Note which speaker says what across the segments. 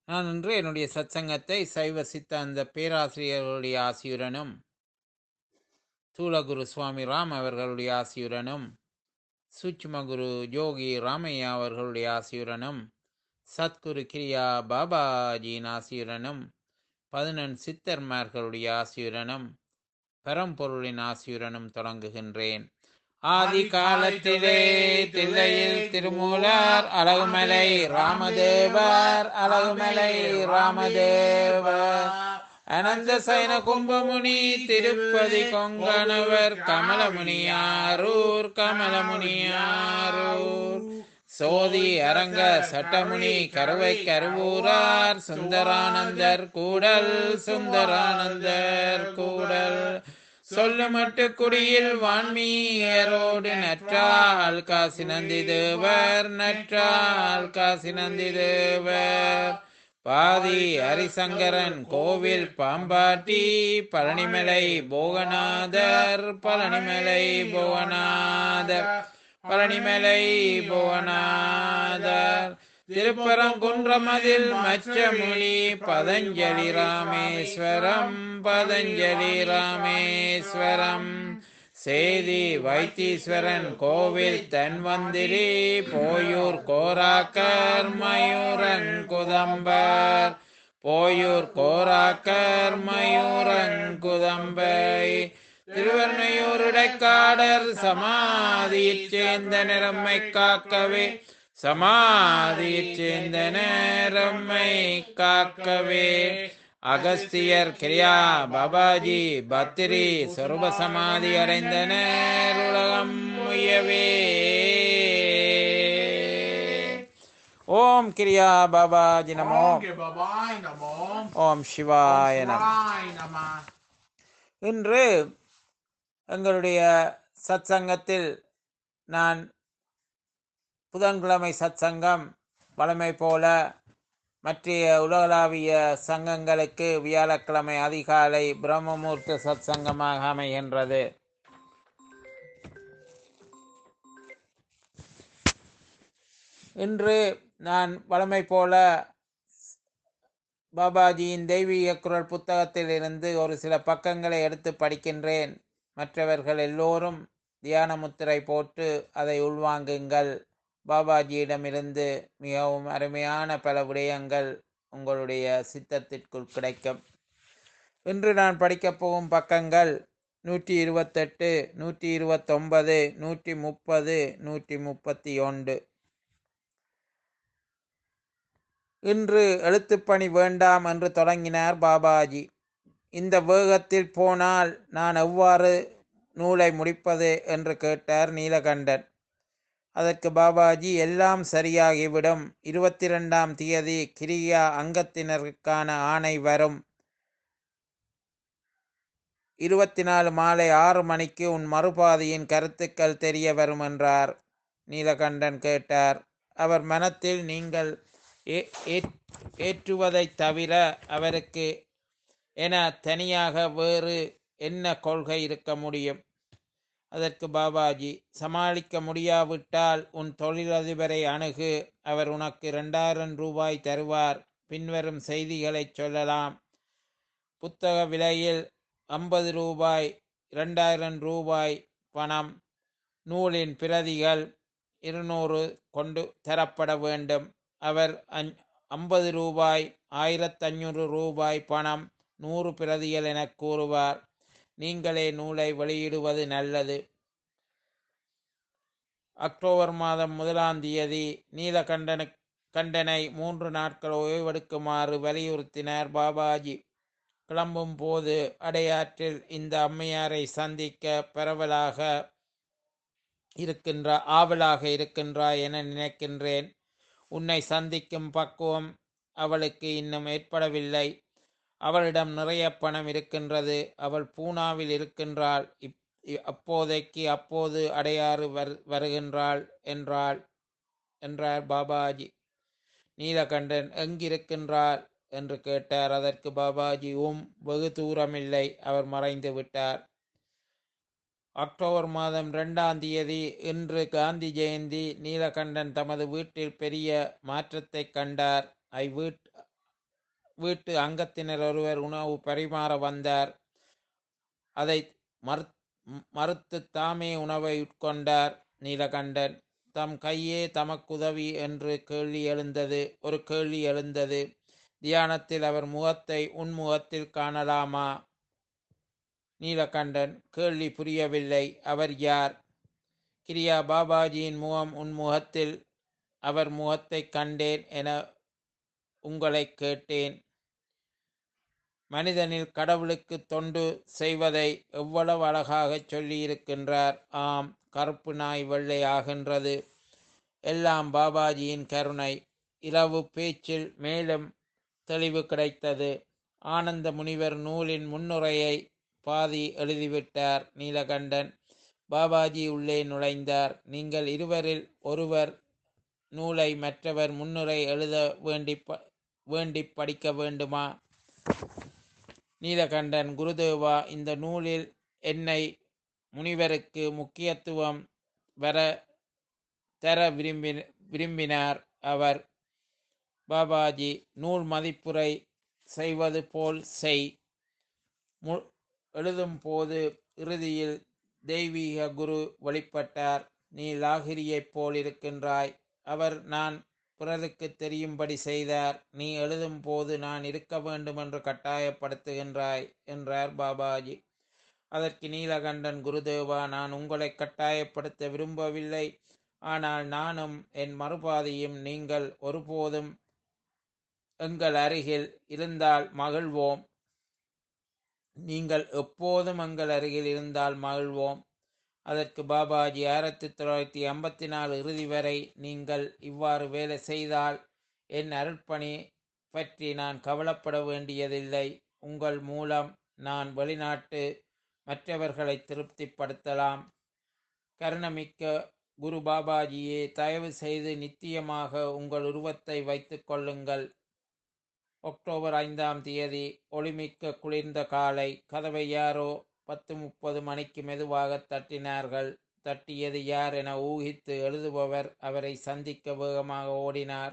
Speaker 1: நான் இன்று என்னுடைய சத்சங்கத்தை சைவ சித்தாந்த பேராசிரியர்களுடைய ஆசியுடனும் தூலகுரு சுவாமி ராம் அவர்களுடைய ஆசியுடனும் சூட்சுமகுரு யோகி ராமையா அவர்களுடைய ஆசியுடனும் சத்குரு கிரியா பாபாஜியின் ஆசியுடனும் பதினெண் சித்தர்மார்களுடைய ஆசியுடனும் பரம்பொருளின் ஆசியுடனும் தொடங்குகின்றேன் ஆதி காலத்திலே தில்லையில் திருமூலர் அழகுமலை ராமதேவர் அழகுமலை ராமதேவர் அனந்த சயன கும்பமுனி திருப்பதி கொங்கணவர் கமலமுனியாரூர் கமலமுனியாரூர் சோதி அரங்க சட்டமுனி கருவை கருவூரார் சுந்தரானந்தர் கூடல் சுந்தரானந்தர் கூடல் சொல்லுமட்டு குடியில் வான்மீயரோடு நற்றால் காசி நந்தி தேவர் நற்றால் காசி நந்தி தேவர் பாதி ஹரிசங்கரன் கோவில் பாம்பாட்டி பழனிமலை போகநாதர் பழனிமலை போகநாதர் பழனிமலை புவனாதர் திருப்பரங்குன்றமதில் மச்சமுனி பதஞ்சலி ராமேஸ்வரம் பதஞ்சலி ராமேஸ்வரம் சேதி வைத்தீஸ்வரன் கோவில் தன்வந்திரி போயூர் கோராக்கர் மயூரங்குதம்பர் போயூர் கோராக்கர் மயூரங்குதம்பை திருவர்ணையூருடைக்காடர் சமாதியைச் சேர்ந்த நிறம்மை காக்கவே சமாதியைச் சேர்ந்த நேரம்மை காக்கவே அகஸ்தியர் கிரியா பாபாஜி பத்திரி சொருப சமாதி அடைந்தனர் உலகம் உயவே ஓம் கிரியா பாபாஜி நமோ
Speaker 2: ஓம் பாபாய் நமோ
Speaker 1: ஓம் சிவாய நமோ
Speaker 2: சிவாய் நம
Speaker 1: இன்று எங்களுடைய சத்சங்கத்தில் நான் புதன்கிழமை சத்சங்கம் வழமை போல மற்றைய உலகளாவிய சங்கங்களுக்கு வியாழக்கிழமை அதிகாலை பிரம்மமூர்த்த சத்சங்கமாக அமைகின்றது இன்று நான் வழமை போல பாபாஜியின் தெய்வீக குரல் புத்தகத்தில் இருந்து ஒரு சில பக்கங்களை எடுத்து படிக்கின்றேன் மற்றவர்கள் எல்லோரும் தியான முத்திரை போட்டு அதை உள்வாங்குங்கள் பாபாஜியிடமிருந்து மிகவும் அருமையான பல விடயங்கள் உங்களுடைய சித்தத்திற்குள் கிடைக்கும் இன்று நான் படிக்கப் போகும் பக்கங்கள் நூற்றி இருபத்தெட்டு நூற்றி இருபத்தொன்பது நூற்றி முப்பது நூற்றி முப்பத்தி ஒன்று இன்று எழுத்துப்பணி வேண்டாம் என்று தொடங்கினார் பாபாஜி இந்த வேகத்தில் போனால் நான் எவ்வாறு நூலை முடிப்பது என்று கேட்டார் நீலகண்டன் அதற்கு பாபாஜி எல்லாம் சரியாகிவிடும் இருபத்தி ரெண்டாம் தேதி கிரியா அங்கத்தினருக்கான ஆணை வரும் இருபத்தி நாலு மாலை ஆறு மணிக்கு உன் மறுபாதையின் கருத்துக்கள் தெரிய வரும் என்றார் நீலகண்டன் கேட்டார் அவர் மனத்தில் நீங்கள் ஏ- ஏற்- ஏற்றுவதைத் தவிர அவருக்கு என தனியாக வேறு என்ன கொள்கை இருக்க முடியும் அதற்கு பாபாஜி சமாளிக்க முடியாவிட்டால் உன் தொழிலதிபரை அணுகு அவர் உனக்கு இரண்டாயிரம் ரூபாய் தருவார் பின்வரும் செய்திகளைச் சொல்லலாம் புத்தக விலையில் ஐம்பது ரூபாய் இரண்டாயிரம் ரூபாய் பணம் நூலின் பிரதிகள் இருநூறு கொண்டு தரப்பட வேண்டும் அவர் ஐம்பது ரூபாய் ஆயிரத்தஞ்சூறு ரூபாய் பணம் நூறு பிரதிகள் எனக் கூறுவார் நீங்களே நூலை வெளியிடுவது நல்லது அக்டோபர் மாதம் முதலாம் தேதி நீலகண்டன கண்டனை மூன்று நாட்கள் ஓய்வெடுக்குமாறு வலியுறுத்தினார் பாபாஜி கிளம்பும் போது அடையாற்றில் இந்த அம்மையாரை சந்திக்க பரவலாக இருக்கின்ற ஆவலாக இருக்கின்றாய் என நினைக்கின்றேன் உன்னை சந்திக்கும் பக்குவம் அவளுக்கு இன்னும் ஏற்படவில்லை அவளிடம் நிறைய பணம் இருக்கின்றது அவள் பூனாவில் இருக்கின்றாள் இப் இ- அப்போதைக்கு அப்போது அடையாறு வர் வருகின்றாள் என்றாள் என்றார் பாபாஜி நீலகண்டன் எங்கிருக்கின்றார் என்று கேட்டார் அதற்கு பாபாஜி உம் வெகு தூரமில்லை அவர் மறைந்து விட்டார் அக்டோபர் மாதம் இரண்டாம் தேதி இன்று காந்தி ஜெயந்தி நீலகண்டன் தமது வீட்டில் பெரிய மாற்றத்தை கண்டார் ஐ வீட் வீட்டு அங்கத்தினர் ஒருவர் உணவு பரிமாற வந்தார் அதை மறு மறுத்து தாமே உணவை உட்கொண்டார் நீலகண்டன் தம் கையே தமக்குதவி என்று கேள்வி எழுந்தது ஒரு கேள்வி எழுந்தது தியானத்தில் அவர் முகத்தை உன்முகத்தில் காணலாமா நீலகண்டன் கேள்வி புரியவில்லை அவர் யார் கிரியா பாபாஜியின் முகம் உன் முகத்தில் அவர் முகத்தை கண்டேன் என உங்களை கேட்டேன் மனிதனில் கடவுளுக்கு தொண்டு செய்வதை எவ்வளவு அழகாகச் சொல்லியிருக்கின்றார் ஆம் கருப்பு நாய் வெள்ளை ஆகின்றது எல்லாம் பாபாஜியின் கருணை இரவு பேச்சில் மேலும் தெளிவு கிடைத்தது ஆனந்த முனிவர் நூலின் முன்னுரையை பாதி எழுதிவிட்டார் நீலகண்டன் பாபாஜி உள்ளே நுழைந்தார் நீங்கள் இருவரில் ஒருவர் நூலை மற்றவர் முன்னுரை எழுத வேண்டி ப- வேண்டி படிக்க வேண்டுமா நீலகண்டன் குருதேவா இந்த நூலில் என்னை முனிவருக்கு முக்கியத்துவம் வர தர விரும்பி விரும்பினார் அவர் பாபாஜி நூல் மதிப்புரை செய்வது போல் செய் மு எழுதும் போது இறுதியில் தெய்வீக குரு வெளிப்பட்டார் நீ லாகிரியைப் போல் இருக்கின்றாய் அவர் நான் பிறருக்கு தெரியும்படி செய்தார் நீ எழுதும் போது நான் இருக்க வேண்டும் என்று கட்டாயப்படுத்துகின்றாய் என்றார் பாபாஜி அதற்கு நீலகண்டன் குருதேவா நான் உங்களை கட்டாயப்படுத்த விரும்பவில்லை ஆனால் நானும் என் மறுபாதையும் நீங்கள் ஒருபோதும் எங்கள் அருகில் இருந்தால் மகிழ்வோம் நீங்கள் எப்போதும் எங்கள் அருகில் இருந்தால் மகிழ்வோம் அதற்கு பாபாஜி ஆயிரத்தி தொள்ளாயிரத்தி ஐம்பத்தி நாலு இறுதி வரை நீங்கள் இவ்வாறு வேலை செய்தால் என் அருட்பணி பற்றி நான் கவலைப்பட வேண்டியதில்லை உங்கள் மூலம் நான் வெளிநாட்டு மற்றவர்களை திருப்திப்படுத்தலாம் கருணமிக்க குரு பாபாஜியே தயவு செய்து நித்தியமாக உங்கள் உருவத்தை வைத்துக் கொள்ளுங்கள் அக்டோபர் ஐந்தாம் தேதி ஒளிமிக்க குளிர்ந்த காலை கதவை யாரோ பத்து முப்பது மணிக்கு மெதுவாக தட்டினார்கள் தட்டியது யார் என ஊகித்து எழுதுபவர் அவரை சந்திக்க வேகமாக ஓடினார்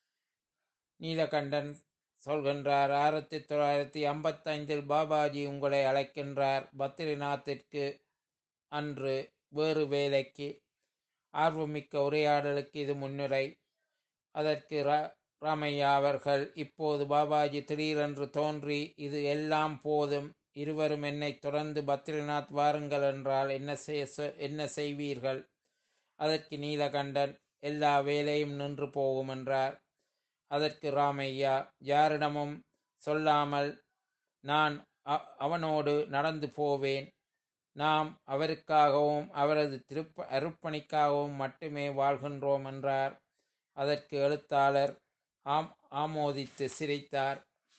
Speaker 1: நீலகண்டன் சொல்கின்றார் ஆயிரத்தி தொள்ளாயிரத்தி ஐம்பத்தைந்தில் பாபாஜி உங்களை அழைக்கின்றார் பத்ரிநாத்திற்கு அன்று வேறு வேலைக்கு ஆர்வமிக்க உரையாடலுக்கு இது முன்னுரை அதற்கு ர- ராமையா அவர்கள் இப்போது பாபாஜி திடீரென்று தோன்றி இது எல்லாம் போதும் இருவரும் என்னை தொடர்ந்து பத்ரிநாத் வாருங்கள் என்றால் என்ன செய்ய சொ- என்ன செய்வீர்கள் அதற்கு நீலகண்டன் எல்லா வேலையும் நின்று போகும் என்றார் அதற்கு ராமையா யாரிடமும் சொல்லாமல் நான் அ- அவனோடு நடந்து போவேன் நாம் அவருக்காகவும் அவரது திருப்ப அருப்பணிக்காகவும் மட்டுமே வாழ்கின்றோம் என்றார் அதற்கு எழுத்தாளர் ஆம் ஆமோதித்து சிரித்தார்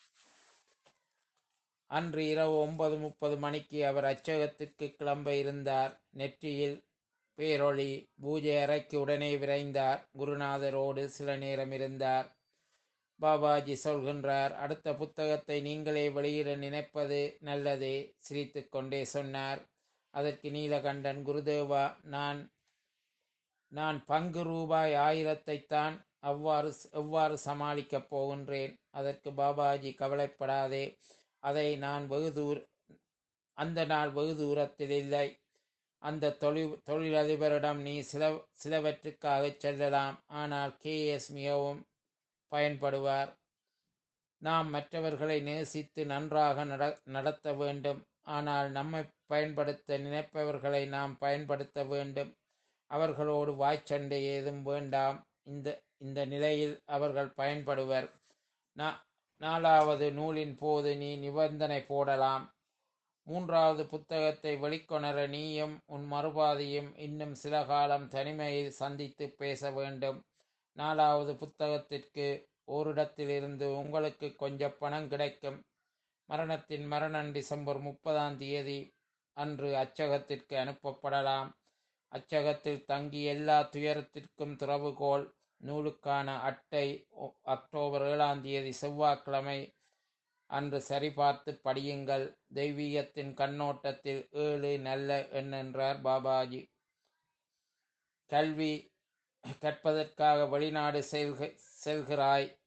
Speaker 1: அன்று இரவு ஒன்பது முப்பது மணிக்கு அவர் அச்சகத்திற்கு கிளம்ப இருந்தார் நெற்றியில் பேரொளி பூஜை அறைக்கு உடனே விரைந்தார் குருநாதரோடு சில நேரம் இருந்தார் பாபாஜி சொல்கின்றார் அடுத்த புத்தகத்தை நீங்களே வெளியிட நினைப்பது நல்லதே சிரித்துக் கொண்டே சொன்னார் அதற்கு நீலகண்டன் குருதேவா நான் நான் பங்கு ரூபாய் ஆயிரத்தை தான் அவ்வாறு எவ்வாறு சமாளிக்கப் போகின்றேன் அதற்கு பாபாஜி கவலைப்படாதே அதை நான் வெகு தூர அந்த நாள் வெகு தூரத்தில் இல்லை அந்த தொழில் தொழிலதிபரிடம் நீ சில சிலவற்றுக்காக செல்லலாம் ஆனால் கேஎஸ் மிகவும் பயன்படுவார் நாம் மற்றவர்களை நேசித்து நன்றாக நட நடத்த வேண்டும் ஆனால் நம்மை பயன்படுத்த நினைப்பவர்களை நாம் பயன்படுத்த வேண்டும் அவர்களோடு வாய்ச்சண்டை ஏதும் வேண்டாம் இந்த இந்த நிலையில் அவர்கள் பயன்படுவர் நா- நாலாவது நூலின் போது நீ நிபந்தனை போடலாம் மூன்றாவது புத்தகத்தை வெளிக்கொணர நீயும் உன் மறுபாதையும் இன்னும் சில காலம் தனிமையில் சந்தித்து பேச வேண்டும் நாலாவது புத்தகத்திற்கு ஓரிடத்திலிருந்து உங்களுக்கு கொஞ்சம் பணம் கிடைக்கும் மரணத்தின் மரணம் டிசம்பர் முப்பதாம் தேதி அன்று அச்சகத்திற்கு அனுப்பப்படலாம் அச்சகத்தில் தங்கி எல்லா துயரத்திற்கும் திறவுகோல் நூலுக்கான அட்டை ஒ- அக்டோபர் ஏழாம் தேதி செவ்வாய்க்கிழமை அன்று சரிபார்த்து படியுங்கள் தெய்வீகத்தின் கண்ணோட்டத்தில் ஏழு நல்ல எண் என்றார் பாபாஜி கல்வி கற்பதற்காக வெளிநாடு செல்க செல்கிறாய்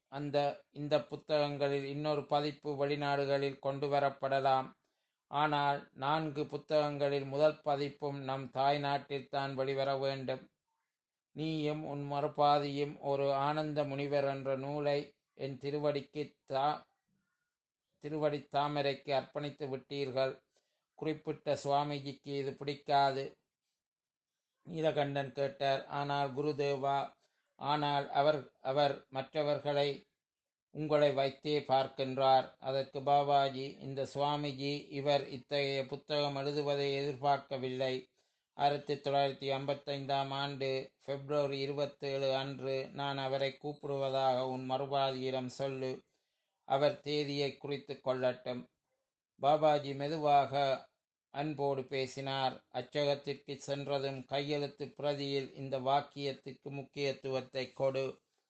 Speaker 1: அந்த இந்த புத்தகங்களில் இன்னொரு பதிப்பு வெளிநாடுகளில் கொண்டு வரப்படலாம் ஆனால் நான்கு புத்தகங்களில் முதல் பதிப்பும் நம் தாய் நாட்டில்தான் வெளிவர வேண்டும் நீயும் உன் மறுபாதியும் ஒரு ஆனந்த முனிவர் என்ற நூலை என் திருவடிக்கு தா திருவடி தாமரைக்கு அர்ப்பணித்து விட்டீர்கள் குறிப்பிட்ட சுவாமிஜிக்கு இது பிடிக்காது நீலகண்டன் கேட்டார் ஆனால் குருதேவா ஆனால் அவர் அவர் மற்றவர்களை உங்களை வைத்தே பார்க்கின்றார் அதற்கு பாபாஜி இந்த சுவாமிஜி இவர் இத்தகைய புத்தகம் எழுதுவதை எதிர்பார்க்கவில்லை ஆயிரத்தி தொள்ளாயிரத்தி ஐம்பத்தைந்தாம் ஆண்டு பிப்ரவரி இருபத்தேழு அன்று நான் அவரை கூப்பிடுவதாக உன் மறுபாதியிடம் சொல்லு அவர் தேதியை குறித்து கொள்ளட்டும் பாபாஜி மெதுவாக அன்போடு பேசினார் அச்சகத்திற்கு சென்றதும் கையெழுத்து பிரதியில் இந்த வாக்கியத்துக்கு முக்கியத்துவத்தை கொடு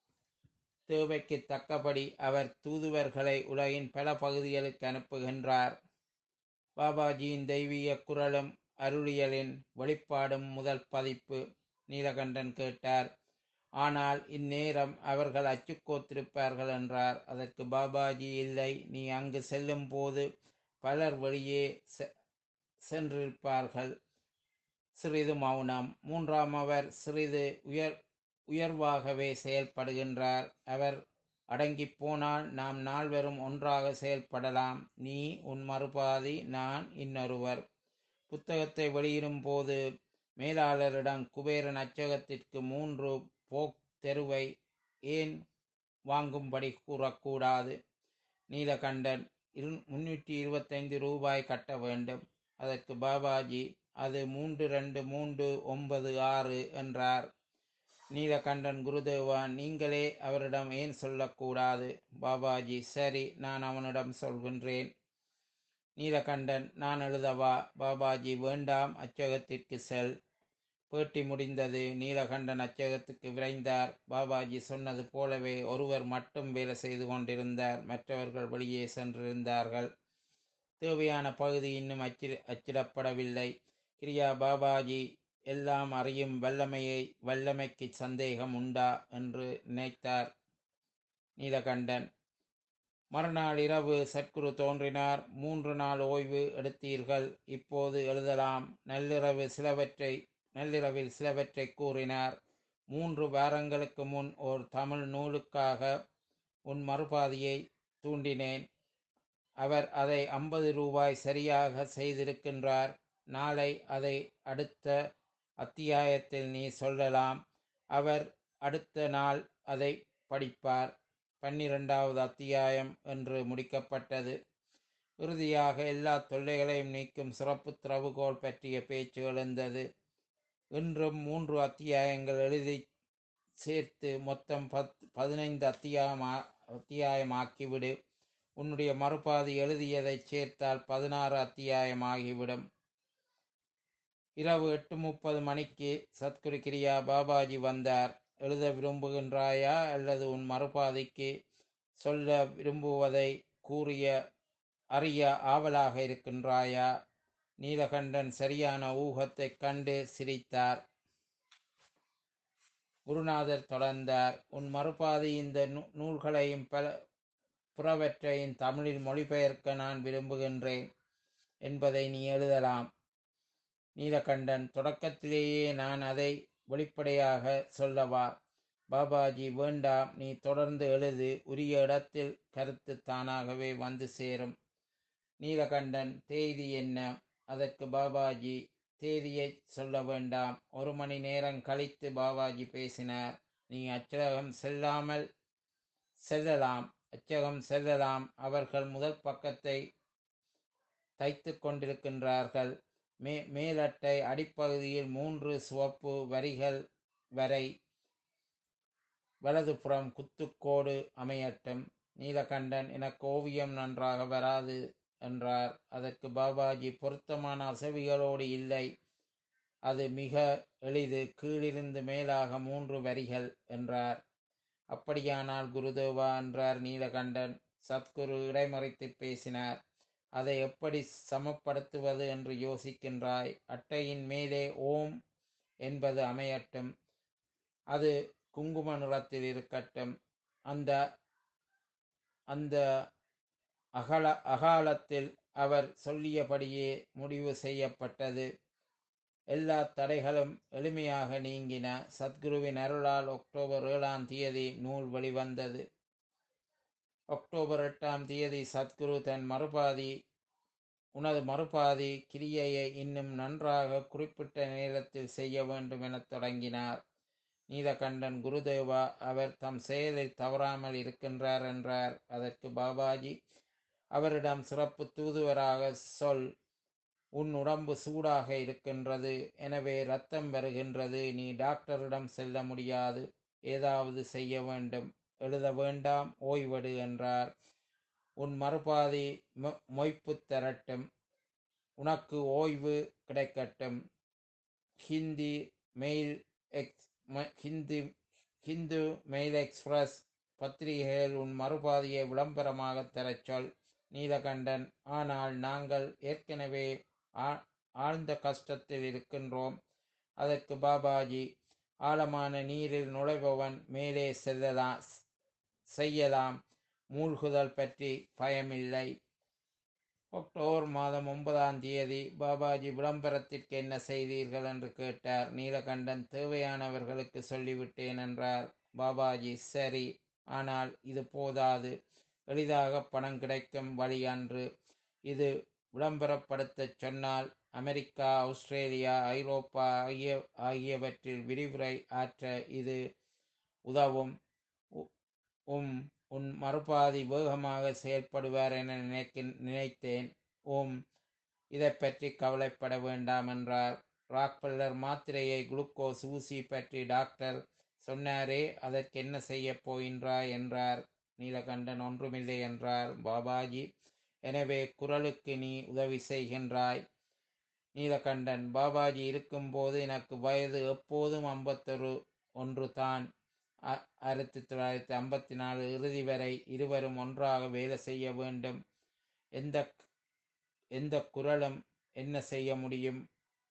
Speaker 1: தேவைக்கு தக்கபடி அவர் தூதுவர்களை உலகின் பல பகுதிகளுக்கு அனுப்புகின்றார் பாபாஜியின் தெய்வீக குரலும் அருளியலின் வெளிப்பாடும் முதல் பதிப்பு நீலகண்டன் கேட்டார் ஆனால் இந்நேரம் அவர்கள் அச்சுக்கோத்திருப்பார்கள் என்றார் அதற்கு பாபாஜி இல்லை நீ அங்கு செல்லும் போது பலர் வெளியே செ- சென்றிருப்பார்கள் சிறிது மௌனம் மூன்றாம் அவர் சிறிது உயர் உயர்வாகவே செயல்படுகின்றார் அவர் அடங்கிப் போனால் நாம் நால்வரும் ஒன்றாக செயல்படலாம் நீ உன் மறுபாதி நான் இன்னொருவர் புத்தகத்தை வெளியிடும் போது மேலாளரிடம் குபேரன் அச்சகத்திற்கு மூன்று போக் தெருவை ஏன் வாங்கும்படி கூறக்கூடாது நீலகண்டன் இரு முன்னூற்றி இருபத்தைந்து ரூபாய் கட்ட வேண்டும் அதற்கு பாபாஜி அது மூன்று ரெண்டு மூன்று ஒன்பது ஆறு என்றார் நீலகண்டன் குருதேவா நீங்களே அவரிடம் ஏன் சொல்லக்கூடாது பாபாஜி சரி நான் அவனிடம் சொல்கின்றேன் நீலகண்டன் நான் எழுதவா பாபாஜி வேண்டாம் அச்சகத்திற்கு செல் பேட்டி முடிந்தது நீலகண்டன் அச்சகத்துக்கு விரைந்தார் பாபாஜி சொன்னது போலவே ஒருவர் மட்டும் வேலை செய்து கொண்டிருந்தார் மற்றவர்கள் வெளியே சென்றிருந்தார்கள் தேவையான பகுதி இன்னும் அச்சிட அச்சிடப்படவில்லை கிரியா பாபாஜி எல்லாம் அறியும் வல்லமையை வல்லமைக்கு சந்தேகம் உண்டா என்று நினைத்தார் நீலகண்டன் மறுநாள் இரவு சத்குரு தோன்றினார் மூன்று நாள் ஓய்வு எடுத்தீர்கள் இப்போது எழுதலாம் நள்ளிரவு சிலவற்றை நள்ளிரவில் சிலவற்றை கூறினார் மூன்று வாரங்களுக்கு முன் ஒரு தமிழ் நூலுக்காக உன் மறுபாதியை தூண்டினேன் அவர் அதை ஐம்பது ரூபாய் சரியாக செய்திருக்கின்றார் நாளை அதை அடுத்த அத்தியாயத்தில் நீ சொல்லலாம் அவர் அடுத்த நாள் அதை படிப்பார் பன்னிரெண்டாவது அத்தியாயம் என்று முடிக்கப்பட்டது இறுதியாக எல்லா தொல்லைகளையும் நீக்கும் சிறப்பு திறவுகோல் பற்றிய பேச்சு எழுந்தது இன்றும் மூன்று அத்தியாயங்கள் எழுதி சேர்த்து மொத்தம் பத் பதினைந்து அத்தியாயமா அத்தியாயமாக்கிவிடு உன்னுடைய மறுபாதி எழுதியதைச் சேர்த்தால் பதினாறு அத்தியாயமாகிவிடும் இரவு எட்டு முப்பது மணிக்கு சத்குரு கிரியா பாபாஜி வந்தார் எழுத விரும்புகின்றாயா அல்லது உன் மறுபாதிக்கு சொல்ல விரும்புவதை கூறிய அறிய ஆவலாக இருக்கின்றாயா நீலகண்டன் சரியான ஊகத்தைக் கண்டு சிரித்தார் குருநாதர் தொடர்ந்தார் உன் மறுபாதி இந்த நூ- நூல்களையும் பல புறவற்றையும் தமிழில் மொழிபெயர்க்க நான் விரும்புகின்றேன் என்பதை நீ எழுதலாம் நீலகண்டன் தொடக்கத்திலேயே நான் அதை வெளிப்படையாக சொல்லவா பாபாஜி வேண்டாம் நீ தொடர்ந்து எழுது உரிய இடத்தில் கருத்து தானாகவே வந்து சேரும் நீலகண்டன் தேதி என்ன அதற்கு பாபாஜி தேதியை சொல்ல வேண்டாம் ஒரு மணி நேரம் கழித்து பாபாஜி பேசினார் நீ அச்சகம் செல்லாமல் செல்லலாம் அச்சகம் செல்லலாம் அவர்கள் முதல் பக்கத்தை தைத்து கொண்டிருக்கின்றார்கள் மே மேலட்டை அடிப்பகுதியில் மூன்று சிவப்பு வரிகள் வரை வலதுபுறம் குத்துக்கோடு அமையட்டும் நீலகண்டன் எனக்கு ஓவியம் நன்றாக வராது என்றார் அதற்கு பாபாஜி பொருத்தமான அசைவுகளோடு இல்லை அது மிக எளிது கீழிருந்து மேலாக மூன்று வரிகள் என்றார் அப்படியானால் குருதேவா என்றார் நீலகண்டன் சத்குரு இடைமறித்து பேசினார் அதை எப்படி சமப்படுத்துவது என்று யோசிக்கின்றாய் அட்டையின் மேலே ஓம் என்பது அமையட்டும் அது குங்கும நிறத்தில் இருக்கட்டும் அந்த அந்த அகல அகாலத்தில் அவர் சொல்லியபடியே முடிவு செய்யப்பட்டது எல்லா தடைகளும் எளிமையாக நீங்கின சத்குருவின் அருளால் அக்டோபர் ஏழாம் தேதி நூல் வெளிவந்தது அக்டோபர் எட்டாம் தேதி சத்குரு தன் மறுபாதி உனது மறுபாதி கிரியையை இன்னும் நன்றாக குறிப்பிட்ட நேரத்தில் செய்ய வேண்டும் எனத் தொடங்கினார் நீலகண்டன் குருதேவா அவர் தம் செயலில் தவறாமல் இருக்கின்றார் என்றார் அதற்கு பாபாஜி அவரிடம் சிறப்பு தூதுவராக சொல் உன் உடம்பு சூடாக இருக்கின்றது எனவே ரத்தம் வருகின்றது நீ டாக்டரிடம் செல்ல முடியாது ஏதாவது செய்ய வேண்டும் எழுத வேண்டாம் ஓய்வெடு என்றார் உன் மறுபாதி மொ- மொய்ப்பு தரட்டும் உனக்கு ஓய்வு கிடைக்கட்டும் ஹிந்தி மெயில் எக்ஸ் ம- ஹிந்து ஹிந்து மெயில் எக்ஸ்பிரஸ் பத்திரிகையில் உன் மறுபாதியை விளம்பரமாக தரச் சொல் நீலகண்டன் ஆனால் நாங்கள் ஏற்கனவே ஆ- ஆழ்ந்த கஷ்டத்தில் இருக்கின்றோம் அதற்கு பாபாஜி ஆழமான நீரில் நுழைபவன் மேலே செல்லலாம் செய்யலாம் மூழ்குதல் பற்றி பயமில்லை அக்டோபர் மாதம் ஒன்பதாம் தேதி பாபாஜி விளம்பரத்திற்கு என்ன செய்தீர்கள் என்று கேட்டார் நீலகண்டன் தேவையானவர்களுக்கு சொல்லிவிட்டேன் என்றார் பாபாஜி சரி ஆனால் இது போதாது எளிதாக பணம் கிடைக்கும் வழி அன்று இது விளம்பரப்படுத்தச் சொன்னால் அமெரிக்கா ஆஸ்திரேலியா ஐரோப்பா ஆகிய ஆகியவற்றில் விரிவுரை ஆற்ற இது உதவும் உ- உம் உன் மறுபாதி வேகமாக செயல்படுவார் என நினைக்க நினைத்தேன் உம் இதை பற்றி கவலைப்பட வேண்டாம் என்றார் ராக்பெல்லர் மாத்திரையை குளுக்கோஸ் ஊசி பற்றி டாக்டர் சொன்னாரே அதற்கு என்ன செய்ய போகின்றாய் என்றார் நீலகண்டன் ஒன்றுமில்லை என்றார் பாபாஜி எனவே குரலுக்கு நீ உதவி செய்கின்றாய் நீலகண்டன் பாபாஜி இருக்கும்போது எனக்கு வயது எப்போதும் ஐம்பத்தொரு ஒன்று தான் அ- ஆயிரத்தி தொள்ளாயிரத்தி ஐம்பத்தி நாலு இறுதி வரை இருவரும் ஒன்றாக வேலை செய்ய வேண்டும் எந்த எந்த குரலும் என்ன செய்ய முடியும்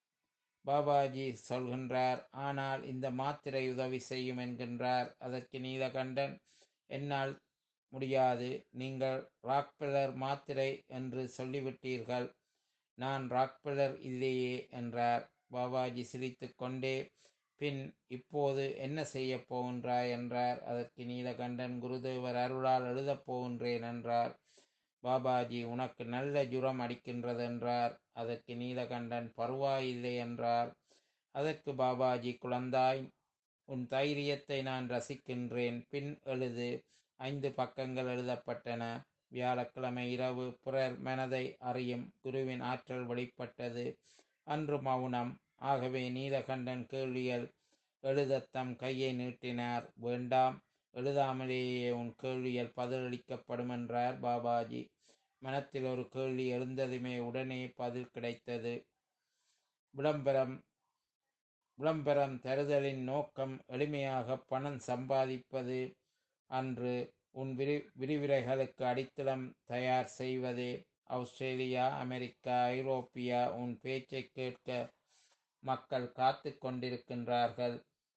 Speaker 1: பாபாஜி சொல்கின்றார் ஆனால் இந்த மாத்திரை உதவி செய்யும் என்கின்றார் அதற்கு நீலகண்டன் என்னால் முடியாது நீங்கள் ராக்பெல்லர் மாத்திரை என்று சொல்லிவிட்டீர்கள் நான் ராக்பெல்லர் இல்லையே என்றார் பாபாஜி சிரித்துக் கொண்டே பின் இப்போது என்ன செய்யப் போகின்றாய் என்றார் அதற்கு நீலகண்டன் குருதேவர் அருளால் எழுதப் போகின்றேன் என்றார் பாபாஜி உனக்கு நல்ல ஜுரம் அடிக்கின்றது என்றார் அதற்கு நீலகண்டன் பருவாயில்லை என்றார் அதற்கு பாபாஜி குழந்தாய் உன் தைரியத்தை நான் ரசிக்கின்றேன் பின் எழுது ஐந்து பக்கங்கள் எழுதப்பட்டன வியாழக்கிழமை இரவு பிறர் மனதை அறியும் குருவின் ஆற்றல் வெளிப்பட்டது அன்று மௌனம் ஆகவே நீலகண்டன் கேள்விகள் எழுதத் தம் கையை நீட்டினார் வேண்டாம் எழுதாமலேயே உன் கேள்விகள் பதிலளிக்கப்படும் என்றார் பாபாஜி மனத்தில் ஒரு கேள்வி எழுந்ததுமே உடனே பதில் கிடைத்தது விளம்பரம் விளம்பரம் தருதலின் நோக்கம் எளிமையாக பணம் சம்பாதிப்பது அன்று உன் விரி விரிவுரைகளுக்கு அடித்தளம் தயார் செய்வது ஆஸ்திரேலியா அமெரிக்கா ஐரோப்பியா உன் பேச்சை கேட்க மக்கள் காத்து கொண்டிருக்கின்றார்கள்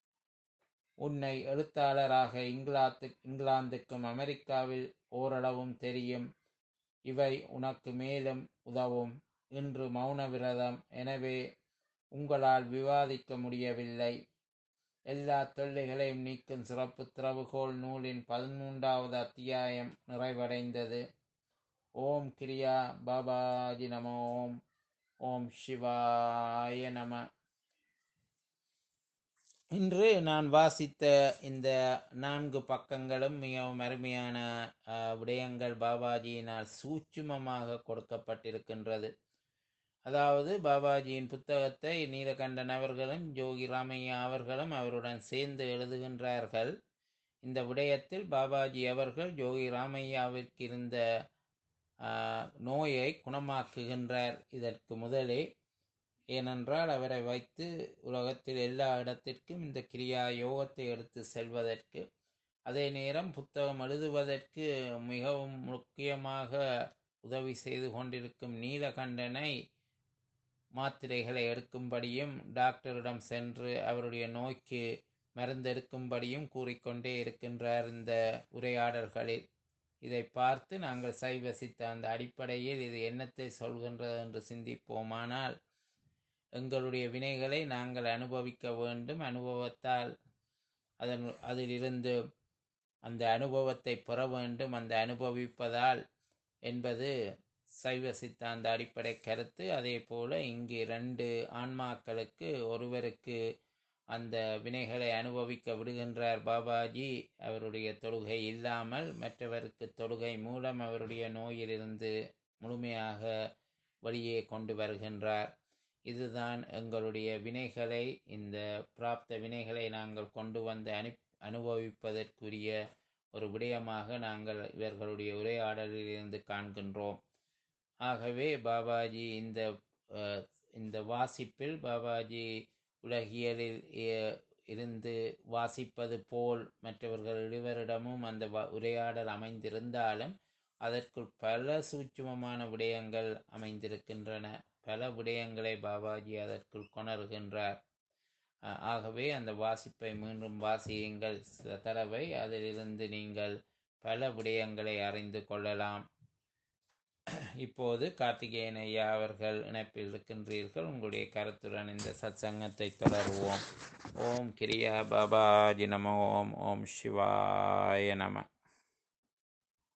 Speaker 1: உன்னை எழுத்தாளராக இங்கிலாந்து இங்கிலாந்துக்கும் அமெரிக்காவில் ஓரளவும் தெரியும் இவை உனக்கு மேலும் உதவும் இன்று மௌன விரதம் எனவே உங்களால் விவாதிக்க முடியவில்லை எல்லா தொல்லைகளையும் நீக்கும் சிறப்பு திறவுகோல் நூலின் பதிமூன்றாவது அத்தியாயம் நிறைவடைந்தது ஓம் கிரியா பாபாஜி நம ஓம் ஓம் சிவாய நம இன்று நான் வாசித்த இந்த நான்கு பக்கங்களும் மிகவும் அருமையான அஹ், விடயங்கள் பாபாஜியினால் சூட்சுமமாக கொடுக்கப்பட்டிருக்கின்றது அதாவது பாபாஜியின் புத்தகத்தை நீலகண்டன் அவர்களும் ஜோகி ராமையா அவர்களும் அவருடன் சேர்ந்து எழுதுகின்றார்கள் இந்த விடயத்தில் பாபாஜி அவர்கள் ஜோகி ராமையாவிற்கு இருந்த ஆஹ், நோயை குணமாக்குகின்றார் இதற்கு முதலே ஏனென்றால் அவரை வைத்து உலகத்தில் எல்லா இடத்திற்கும் இந்த கிரியா யோகத்தை எடுத்து செல்வதற்கு அதே நேரம் புத்தகம் எழுதுவதற்கு மிகவும் முக்கியமாக உதவி செய்து கொண்டிருக்கும் நீலகண்டனை மாத்திரைகளை எடுக்கும்படியும் டாக்டரிடம் சென்று அவருடைய நோய்க்கு மருந்தெடுக்கும்படியும் கூறிக்கொண்டே இருக்கின்றார் இந்த உரையாடல்களில் இதை பார்த்து நாங்கள் சைவ சித்தாந்த அடிப்படையில் இது என்னத்தை சொல்கின்றது என்று சிந்திப்போமானால் எங்களுடைய வினைகளை நாங்கள் அனுபவிக்க வேண்டும் அனுபவத்தால் அதன் அதிலிருந்து அந்த அனுபவத்தை பெற வேண்டும் அந்த அனுபவிப்பதால் என்பது சைவ சித்தாந்த அடிப்படை கருத்து அதே போல இங்கு இரண்டு ஆன்மாக்களுக்கு ஒருவருக்கு அந்த வினைகளை அனுபவிக்க விடுகின்றார் பாபாஜி அவருடைய தொழுகை இல்லாமல் மற்றவருக்கு தொழுகை மூலம் அவருடைய நோயிலிருந்து முழுமையாக வெளியே கொண்டு வருகின்றார் இதுதான் எங்களுடைய வினைகளை இந்த பிராப்த வினைகளை நாங்கள் கொண்டு வந்து அனு அனுபவிப்பதற்குரிய ஒரு விடயமாக நாங்கள் இவர்களுடைய உரையாடலில் இருந்து காண்கின்றோம் ஆகவே பாபாஜி இந்த அஹ், இந்த வாசிப்பில் பாபாஜி உலகியலில் எ- இருந்து வாசிப்பது போல் மற்றவர்கள் இருவரிடமும் அந்த வ- உரையாடல் அமைந்திருந்தாலும் அதற்குள் பல சூட்சுமமான விடயங்கள் அமைந்திருக்கின்றன பல விடயங்களை பாபாஜி அதற்குள் கொணர்கின்றார் அ- ஆகவே அந்த வாசிப்பை மீண்டும் வாசியுங்கள் சில தடவை அதிலிருந்து நீங்கள் பல விடயங்களை அறிந்து கொள்ளலாம் இப்போது கார்த்திகேயன் ஐயா அவர்கள் இணைப்பில் இருக்கின்றீர்கள் உங்களுடைய கருத்துடன் இந்த சத்சங்கத்தை தொடருவோம் ஓம் கிரியா பாபாஜி நம ஓம் ஓம் சிவாய நம